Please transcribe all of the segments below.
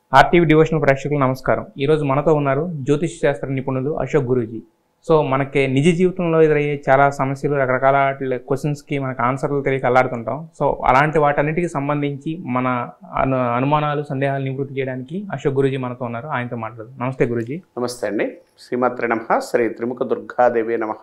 RTV devotional ప్రేక్షకులకు నమస్కారం ఈరోజు మనతో ఉన్నారు జ్యోతిష్ శాస్త్ర నిపుణులు అశోక్ గురూజీ సో మనకి నిజ జీవితంలో ఎదురయ్యే చాలా సమస్యలు రకరకాల క్వశ్చన్స్కి మనకు ఆన్సర్లు తెలియక అల్లాడుతుంటాం సో అలాంటి వాటన్నిటికి సంబంధించి మన అను అనుమానాలు సందేహాలు నివృత్తి చేయడానికి అశోక్ గురూజీ మనతో ఉన్నారు ఆయనతో మాట్లాడదు నమస్తే గురూజీ నమస్తే అండి శ్రీమాత్రి నమ శ్రీ త్రిముఖ దుర్గాదేవి నమ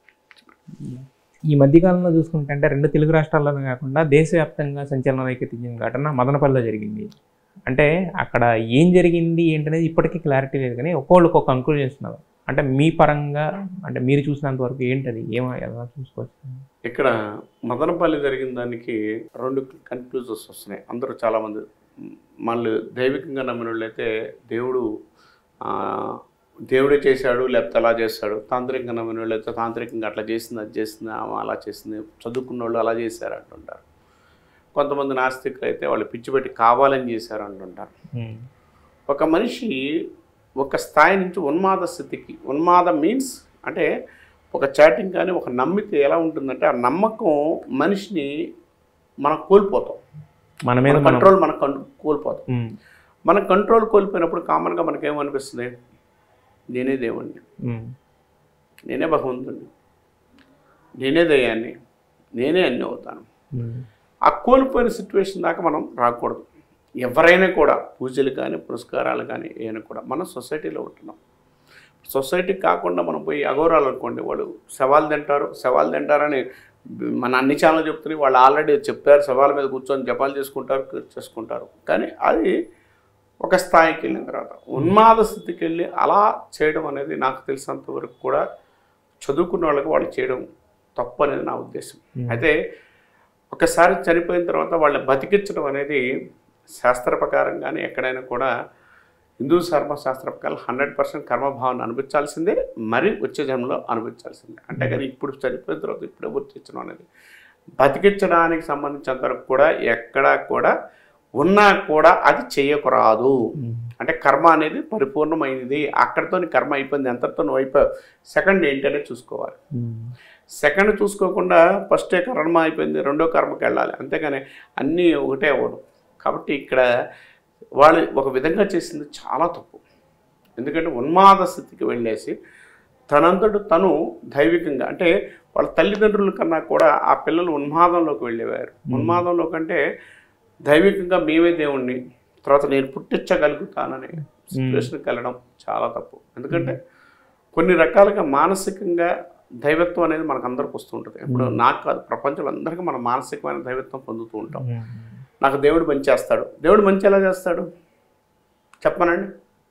ఈ మధ్యకాలంలో చూసుకుంటే అంటే రెండు తెలుగు రాష్ట్రాల్లోనే కాకుండా దేశవ్యాప్తంగా సంచలనం రేకెత్తించిన ఘటన మదనపల్లిలో జరిగింది అంటే అక్కడ ఏం జరిగింది ఏంటనేది ఇప్పటికీ క్లారిటీ లేదు కానీ ఒక్కోళ్ళు ఒక్కొక్క కంక్లూజన్ ఇస్తున్నారు అంటే మీ పరంగా అంటే మీరు చూసినంత వరకు ఏంటది ఏమో ఎలా చూసుకోవచ్చు ఇక్కడ మదనపల్లి జరిగిన దానికి రెండు కన్క్లూజన్స్ వస్తున్నాయి అందరూ చాలామంది మళ్ళీ దైవికంగా నమ్మిన వాళ్ళైతే దేవుడు ఆ, దేవుడే చేశాడు లేకపోతే అలా చేస్తాడు తాంత్రికంగా నమ్మిన వాళ్ళు అయితే తాంత్రికంగా అట్లా చేసింది అది చేసింది ఆమె అలా చేసింది చదువుకున్న వాళ్ళు అలా చేశారు అంటుంటారు కొంతమంది నాస్తికులు అయితే వాళ్ళు పిచ్చి పెట్టి కావాలని చేశారు అంటుంటారు ఉమ్. ఒక మనిషి ఒక స్థాయి నుంచి ఉన్మాద స్థితికి ఉన్మాదం మీన్స్ అంటే ఒక చాటింగ్ కానీ ఒక నమ్మితే ఎలా ఉంటుందంటే ఆ నమ్మకం మనిషిని మనం కోల్పోతాం మన మీద మన మనం కంట్రోల్ మనం కన్- కోల్పోతాం ఉమ్. మన కంట్రోల్ కోల్పోయినప్పుడు కామన్గా మనకేమనిపిస్తుంది నేనే దేవుణ్ణి ఉమ్. నేనే భగవంతుడిని నేనే దయాన్ని నేనే అన్నీ అవుతాను ఉమ్. ఆ కోల్పోయిన సిచ్యువేషన్ దాకా మనం రాకూడదు ఎవరైనా కూడా పూజలు కానీ పురస్కారాలు కానీ ఏమైనా కూడా మనం సొసైటీలో ఉంటున్నాం సొసైటీ కాకుండా మనం పోయి అఘోరాలు అనుకోండి వాళ్ళు శవాలు తింటారు శవాలు తింటారని మన అన్ని ఛానల్ చెప్తున్నాయి వాళ్ళు ఆల్రెడీ చెప్పారు శవాల మీద కూర్చొని జపాలు చేసుకుంటారు చేసుకుంటారు కానీ అది ఒక స్థాయికి వెళ్ళిన తర్వాత ఉన్మాద స్థితికి వెళ్ళి అలా చేయడం అనేది నాకు తెలిసినంత వరకు కూడా చదువుకున్న వాళ్ళకి వాళ్ళు చేయడం తప్పు అనేది నా ఉద్దేశం అయితే ఒకసారి చనిపోయిన తర్వాత వాళ్ళని బతికించడం అనేది శాస్త్ర ప్రకారం కానీ ఎక్కడైనా కూడా హిందూ ధర్మశాస్త్ర ప్రకారం హండ్రెడ్ పర్సెంట్ కర్మభావాన్ని అనిపించాల్సిందే మరి వచ్చే జన్మలో అనిపించాల్సిందే అంటే కానీ ఇప్పుడు చనిపోయిన తర్వాత ఇప్పుడే గుర్తించడం అనేది బతికించడానికి సంబంధించినంత వరకు కూడా ఎక్కడా కూడా ఉన్నా కూడా అది చేయకురాదు ఉమ్. అంటే కర్మ అనేది పరిపూర్ణమైనది అక్కడితో నీ కర్మ అయిపోయింది ఎంతటితో నువ్వు అయిపోయావు సెకండ్ ఏంటనే చూసుకోవాలి ఉమ్. సెకండ్ చూసుకోకుండా ఫస్టే కర్మ అయిపోయింది రెండో కర్మకి వెళ్ళాలి అంతేగాని అన్నీ ఒకటే అవ్వదు కాబట్టి ఇక్కడ వాళ్ళు ఒక విధంగా చేసింది చాలా తప్పు ఎందుకంటే ఉన్మాద స్థితికి వెళ్ళేసి తనంతట తను దైవికంగా అంటే వాళ్ళ తల్లిదండ్రుల కన్నా కూడా ఆ పిల్లలు ఉన్మాదంలోకి వెళ్ళేవారు ఉన్మాదంలో కంటే దైవికంగా మేమే దేవుణ్ణి తర్వాత నేను పుట్టించగలుగుతాననే సిచ్యువేషన్కి వెళ్ళడం చాలా తప్పు ఎందుకంటే కొన్ని రకాలుగా మానసికంగా దైవత్వం అనేది మనకు అందరికి వస్తూ ఉంటుంది ఇప్పుడు నాకు కాదు ప్రపంచంలో అందరికీ మనం మానసికమైన దైవత్వం పొందుతూ ఉంటాం ఉమ్. నాకు దేవుడు మంచి చేస్తాడు దేవుడు మంచి ఎలా చేస్తాడు చెప్పనండి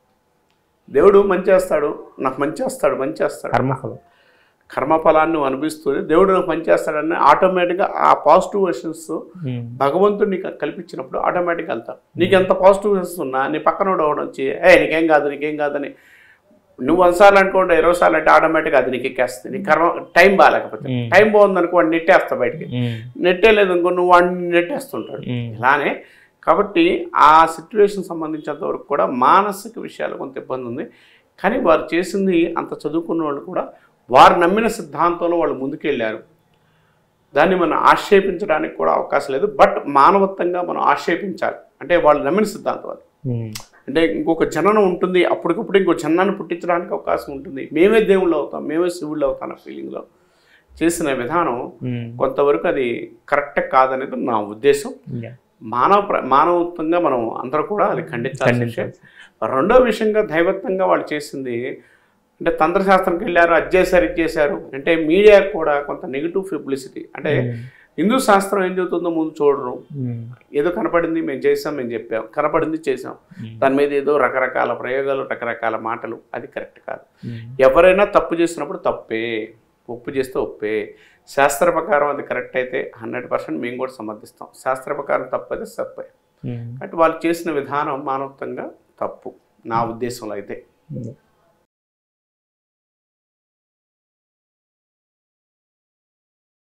దేవుడు మంచి చేస్తాడు నాకు మంచి చేస్తాడు మంచి చేస్తాడు కర్మఫలం కర్మఫలాన్ని నువ్వు అనిపిస్తుంది దేవుడు నాకు మంచి చేస్తాడని ఆటోమేటిక్గా ఆ పాజిటివ్ వర్షన్స్ ఉమ్. భగవంతుడు నీకు కల్పించినప్పుడు ఆటోమేటిక్గా వెళ్తావు నీకు ఎంత పాజిటివ్ వర్షన్స్ ఉన్నా నీ పక్కన ఒకడు వచ్చి ఏ నీకేం కాదు నీకేం కాదని నువ్వు వందసార్లు అనుకోండి ఇరవై సార్లు అంటే ఆటోమేటిక్గా అది నీకు ఎక్కేస్తుంది నీ కర్మ టైం బాగాలేకపోతే ఉమ్. టైం బాగుంది అనుకో వాడిని నెట్టేస్తావు బయటికి ఉమ్. నెట్టేలేదు అనుకో నువ్వు వాడిని నెట్టేస్తుంటాడు ఉమ్. ఇలానే కాబట్టి ఆ సిచ్యువేషన్ సంబంధించినంత వరకు కూడా మానసిక విషయాలు కొంత ఇబ్బంది ఉంది కానీ వారు చేసింది అంత చదువుకున్న వాళ్ళు కూడా వారు నమ్మిన సిద్ధాంతంలో వాళ్ళు ముందుకెళ్ళారు దాన్ని మనం ఆక్షేపించడానికి కూడా అవకాశం లేదు బట్ మానవత్వంగా మనం ఆక్షేపించాలి అంటే వాళ్ళు నమ్మిన సిద్ధాంతం అది ఉమ్. అంటే ఇంకొక జననం ఉంటుంది అప్పటికప్పుడు ఇంకో జనాన్ని పుట్టించడానికి అవకాశం ఉంటుంది మేమే దేవుళ్ళు అవుతాం మేమే శివుళ్ళు అవుతాం అన్న ఫీలింగ్లో చేసిన విధానం ఉమ్. కొంతవరకు అది కరెక్ట్ కాదనేది నా ఉద్దేశం యా. మానవ ప్ర- మానవత్వంగా మనం అందరూ కూడా అది ఖండించాల్సిన విషయం ఖండించాల్సి. రెండో విషయంగా దైవత్వంగా వాళ్ళు చేసింది అంటే తంత్రశాస్త్రంకి వెళ్ళారు అది చేశారు ఇది చేశారు అంటే మీడియా కూడా కొంత నెగిటివ్ పబ్లిసిటీ అంటే ఉమ్. హిందూ శాస్త్రం ఏం చెబుతుందో ముందు చూడరు ఉమ్. ఏదో కనపడింది మేము చేసాం మేము చెప్పాం కనపడింది చేసాం ఉమ్. దాని మీద ఏదో రకరకాల ప్రయోగాలు రకరకాల మాటలు అది కరెక్ట్ కాదు ఉమ్. ఎవరైనా తప్పు చేసినప్పుడు తప్పే ఒప్పు చేస్తే ఒప్పే శాస్త్ర ప్రకారం అది కరెక్ట్ అయితే హండ్రెడ్ పర్సెంట్ మేము కూడా సమర్థిస్తాం శాస్త్ర ప్రకారం తప్పు అయితే తప్పే ఉమ్. అంటే వాళ్ళు చేసిన విధానం మానవత్వంగా తప్పు నా ఉద్దేశంలో అయితే ఉమ్.